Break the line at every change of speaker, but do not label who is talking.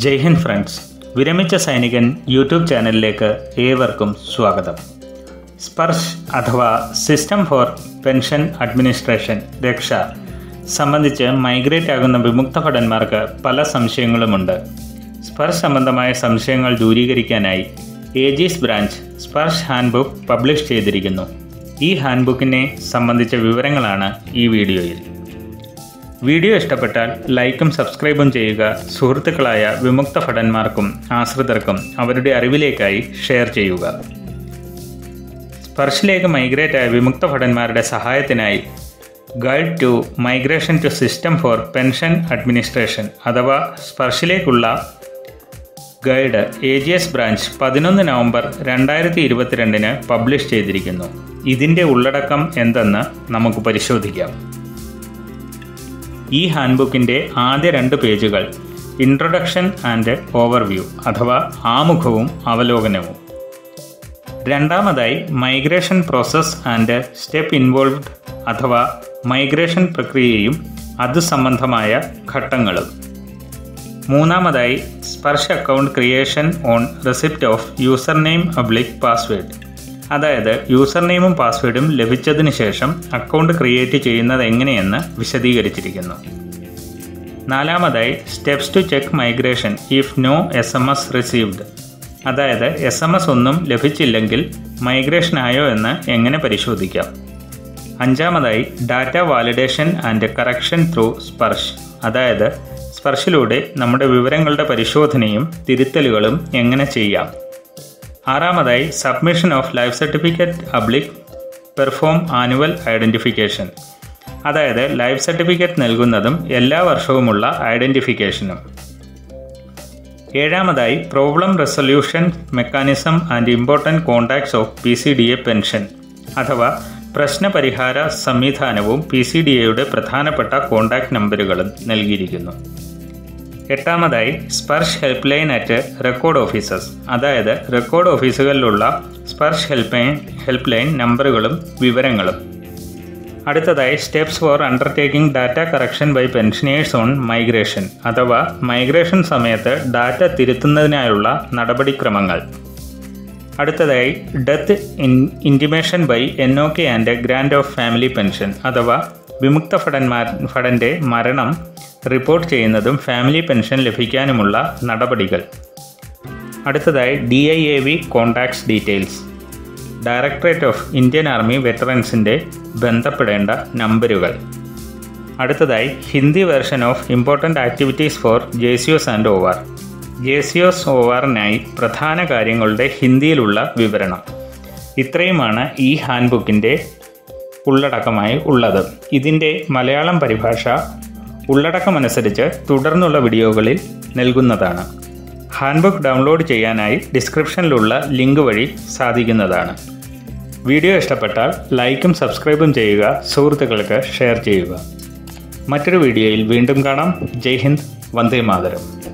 ജയ് Hind friends വിരമിച്ച സൈനികൻ YouTube ചാനലിലേക്ക് ഏവർക്കും സ്വാഗതം സ്പർശ് അഥവാ സിസ്റ്റം ഫോർ പെൻഷൻ അഡ്മിനിസ്ട്രേഷൻ രക്ഷ സംബന്ധിച്ച് മൈഗ്രേറ്റ് ആകുന്ന വിമുക്ത ഭടന്മാർക്ക് പല സംശയങ്ങളുമുണ്ട് സ്പർശ് സംബന്ധമായ സംശയങ്ങൾ ദൂരീകരിക്കാനായി AGS branch Sparsh handbook publish ചെയ്തിരിക്കുന്നു ഈ ഹാൻഡ്ബുക്കിനെ സംബന്ധിച്ച വിവരങ്ങളാണ് ഈ വീഡിയോയിൽ വീഡിയോ ഇഷ്ടപ്പെട്ടാൽ ലൈക്കും സബ്സ്ക്രൈബും ചെയ്യുക സുഹൃത്തുക്കളായ വിമുക്ത ഭടന്മാർക്കും ആശ്രിതർക്കും അവരുടെ അറിവിലേക്കായി ഷെയർ ചെയ്യുക സ്പർശിലേക്ക് മൈഗ്രേറ്റ് ആയ വിമുക്ത ഭടന്മാരുടെ സഹായത്തിനായി guide to migration to system for pension administration അഥവാ സ്പർശിലേക്കുള്ള guide A G S branch പതിനൊന്ന് നവംബർ രണ്ടായിരത്തി ഇരുപത്തിരണ്ടിന് പബ്ലിഷ് ചെയ്തിരിക്കുന്നു ഇതിൻ്റെ ഉള്ളടക്കം എന്തെന്ന് നമുക്ക് പരിശോധിക്കാം ഈ ഹാൻഡ്ബുക്കിൻ്റെ ആദ്യ രണ്ട് പേജുകൾ ഇൻട്രൊഡക്ഷൻ ആൻഡ് ഓവർവ്യൂ അഥവാ ആമുഖവും അവലോകനവും രണ്ടാമതായി migration process and step involved അഥവാ മൈഗ്രേഷൻ പ്രക്രിയയും അത് സംബന്ധമായ ഘട്ടങ്ങളും മൂന്നാമതായി Sparsh account creation on receipt of user name oblique password അതായത് യൂസർ നെയിമും പാസ്വേഡും ലഭിച്ചതിന് ശേഷം അക്കൗണ്ട് ക്രിയേറ്റ് ചെയ്യുന്നത് എങ്ങനെയെന്ന് വിശദീകരിച്ചിരിക്കുന്നു നാലാമതായി steps to check migration if no S M S received അതായത് എസ് എം എസ് ഒന്നും ലഭിച്ചില്ലെങ്കിൽ മൈഗ്രേഷൻ ആയോ എന്ന് എങ്ങനെ പരിശോധിക്കാം അഞ്ചാമതായി data validation and correction through Sparsh അതായത് സ്പർശിലൂടെ നമ്മുടെ വിവരങ്ങളുടെ പരിശോധനയും തിരുത്തലുകളും എങ്ങനെ ചെയ്യാം ആറാമതായി submission of life certificate oblique perform annual identification അതായത് ലൈഫ് സർട്ടിഫിക്കറ്റ് നൽകുന്നതും എല്ലാ വർഷവുമുള്ള ഐഡൻറ്റിഫിക്കേഷനും ഏഴാമതായി problem resolution mechanism and important contacts of P C D A pension അഥവാ പ്രശ്നപരിഹാര സംവിധാനവും പി സി ഡി എയുടെ പ്രധാനപ്പെട്ട കോണ്ടാക്ട് നമ്പറുകളും നൽകിയിരിക്കുന്നു എട്ടാമതായി Sparsh help line at record officers അതായത് റെക്കോർഡ് ഓഫീസുകളിലുള്ള Sparsh help line help line നമ്പറുകളും വിവരങ്ങളും അടുത്തതായി steps for undertaking data correction by pensioners on migration അഥവാ മൈഗ്രേഷൻ സമയത്ത് ഡാറ്റ തിരുത്തുന്നതിനായുള്ള നടപടിക്രമങ്ങൾ അടുത്തതായി death in intimation by N O K and grant of family pension അഥവാ വിമുക്ത ഭടന്മാർ ഭടൻ്റെ മരണം റിപ്പോർട്ട് ചെയ്യുന്നതും ഫാമിലി പെൻഷൻ ലഭിക്കാനുമുള്ള നടപടികൾ അടുത്തതായി D I A V contacts details directorate of Indian army വെറ്ററൻസിൻ്റെ ബന്ധപ്പെടേണ്ട നമ്പരുകൾ അടുത്തതായി Hindi version of important activities for J C Os and O R J C Os O ആറിനായി പ്രധാന കാര്യങ്ങളുടെ ഹിന്ദിയിലുള്ള വിവരണം ഇത്രയുമാണ് ഈ ഹാൻഡ്ബുക്കിൻ്റെ ഉള്ളടക്കമായി ഉള്ളത് ഇതിൻ്റെ മലയാളം പരിഭാഷ ഉള്ളടക്കമനുസരിച്ച് തുടർന്നുള്ള വീഡിയോകളിൽ നൽകുന്നതാണ് ഹാൻഡ്ബുക്ക് ഡൗൺലോഡ് ചെയ്യാനായി ഡിസ്ക്രിപ്ഷനിലുള്ള ലിങ്ക് വഴി സാധിക്കുന്നതാണ് വീഡിയോ ഇഷ്ടപ്പെട്ടാൽ ലൈക്കും സബ്സ്ക്രൈബും ചെയ്യുക സുഹൃത്തുക്കൾക്ക് ഷെയർ ചെയ്യുക മറ്റൊരു വീഡിയോയിൽ വീണ്ടും കാണാം ജയ് ഹിന്ദ് വന്ദേ മാതരം